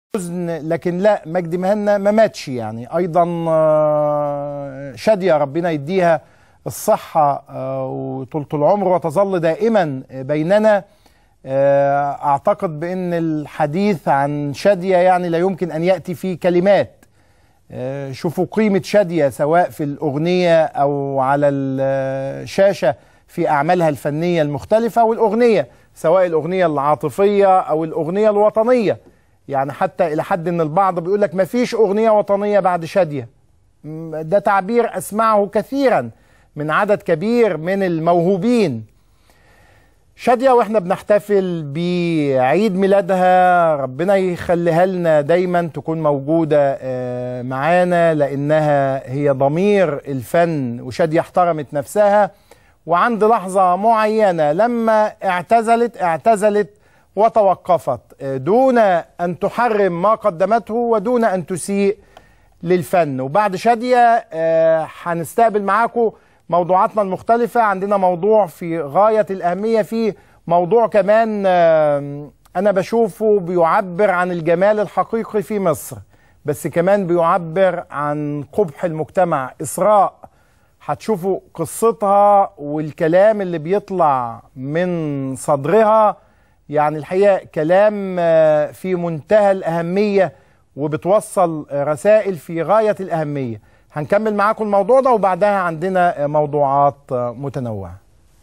حزن لكن لا مجدي مهنا ما ماتش يعني ايضا آه، شاديه ربنا يديها الصحه آه، وطولة العمر وتظل دائما بيننا آه، اعتقد بان الحديث عن شاديه يعني لا يمكن ان ياتي في كلمات آه، شوفوا قيمه شاديه سواء في الاغنيه او على الشاشه في اعمالها الفنيه المختلفه والاغنيه سواء الاغنيه العاطفيه او الاغنيه الوطنيه يعني حتى الى حد ان البعض بيقول لك ما فيش اغنيه وطنيه بعد شاديه م- ده تعبير اسمعه كثيرا من عدد كبير من الموهوبين شادية واحنا بنحتفل بعيد ميلادها ربنا يخليها لنا دايما تكون موجودة آه، معانا لأنها هي ضمير الفن وشادية احترمت نفسها وعند لحظة معينة لما اعتزلت اعتزلت وتوقفت آه، دون أن تحرم ما قدمته ودون أن تسيء للفن وبعد شادية آه، هنستقبل معاكم موضوعاتنا المختلفة عندنا موضوع في غاية الأهمية فيه موضوع كمان آه، أنا بشوفه بيعبر عن الجمال الحقيقي في مصر بس كمان بيعبر عن قبح المجتمع إسراء هتشوفوا قصتها والكلام اللي بيطلع من صدرها يعني الحقيقة كلام آه، في منتهى الأهمية وبتوصل آه، رسائل في غاية الأهمية هنكمل معاكم الموضوع ده وبعدها عندنا آه، موضوعات آه، متنوعة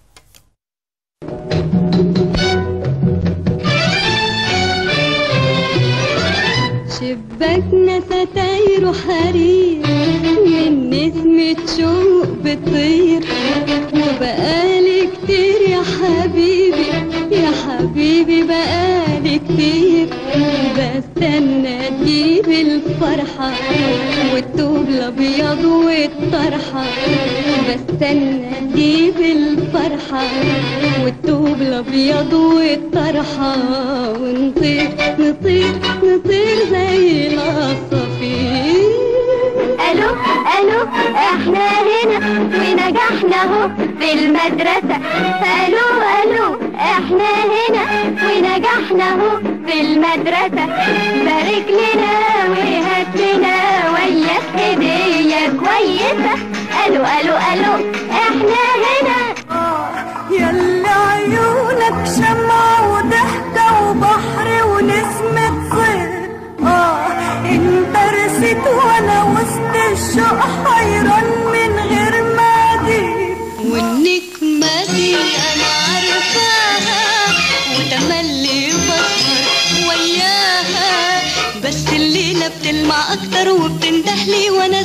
شباكنا ستاير حرير من نسمة شوق بتطير وبقالي كتير يا حبيبي يا حبيبي بقالي كتير بستنى تجيب الفرحة والثوب الأبيض والطرحة بستنى تجيب الفرحة والثوب الأبيض والطرحة ونطير نطير نطير زي العصافير الو الو احنا هنا ونجحنا اهو في المدرسة الو الو احنا هنا ونجحنا اهو في المدرسة بارك لنا وهات لنا وياك هدية كويسة الو الو الو احنا هنا يلا عيونك شمعة وضحكة وبحر ونسمة صيف اه انت رسيت وانا وسط الشوق حيران من غير ما ادير والنجمة دي أنا عارفاها وتملي بسهر وياها بس الليلة بتلمع أكتر وبتندهلي وأنا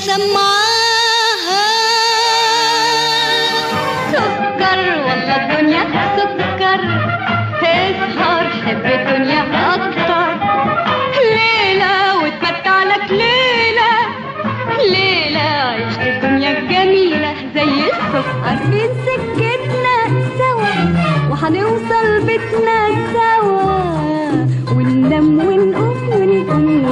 سمعاها سكر والله الدنيا سكر تسهر حب الدنيا أكتر ليلة وتمتع لك ليلة ليلة عيش الدنيا جميلة زي السكر عارفين سكتنا سوا وهنوصل بيتنا سوا وننام ونقوم ونقوم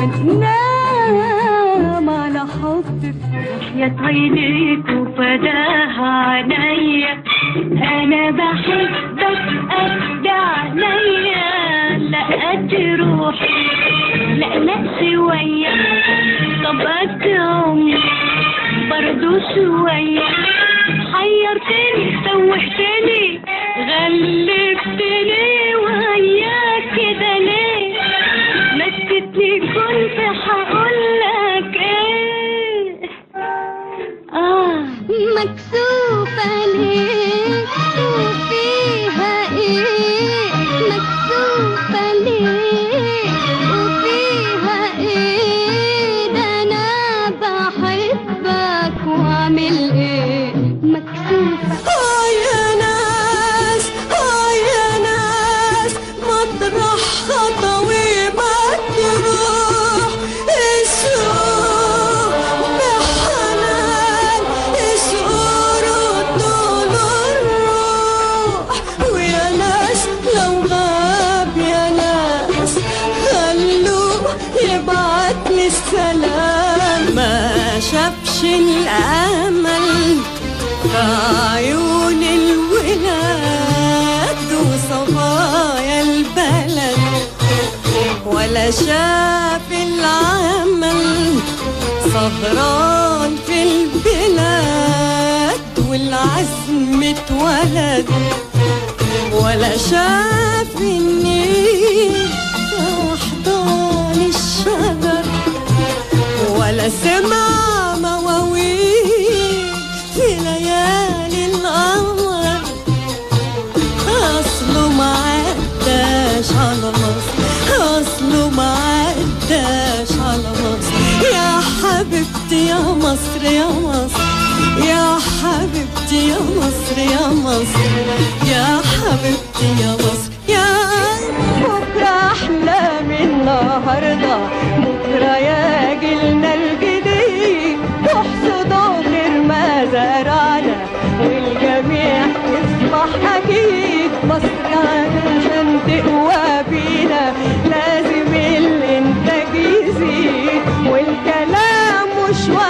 وننام على حب يا عينيك وفداها عينيا انا بحبك قد عينيا لا قد روحي لا لا شوية طب قد عمري برضو شوية حيرتني سوحتني غلبتني وياك كده ليه نسيتني كنت هقولك ايه اه مكسوفة ليه وفيها ايه مكسوفة ليه وفيها ايه ده انا بحبك واعمل ايه مكسوفة آه يا ناس آه يا ناس مطرح خطوي مطروح الشوق بحنان الشعور طول الروح ويا ناس لو غاب يا ناس خلوه يبعت لي السلام ما شافش الأمل في عيون الولاد وصبايا البلد ولا شاف سهران في البلاد والعزم اتولد ولا شاف النيل في أحضان الشجر ولا سمع مواويل في ليالي القمر أصله ما عداش على مصر أصله ما عداش على مصر يا حبيبتي يا مصر يا مصر يا حبيبتي يا مصر يا مصر يا حبيبتي يا مصر يا بكرة أحلى من النهاردة بكرة يا جيلنا الجديد تحصدوا غير ما زرعنا والجميع يصبح أكيد مصر علشان تقوى بينا لازم الإنتاج يزيد والكلام مش واحد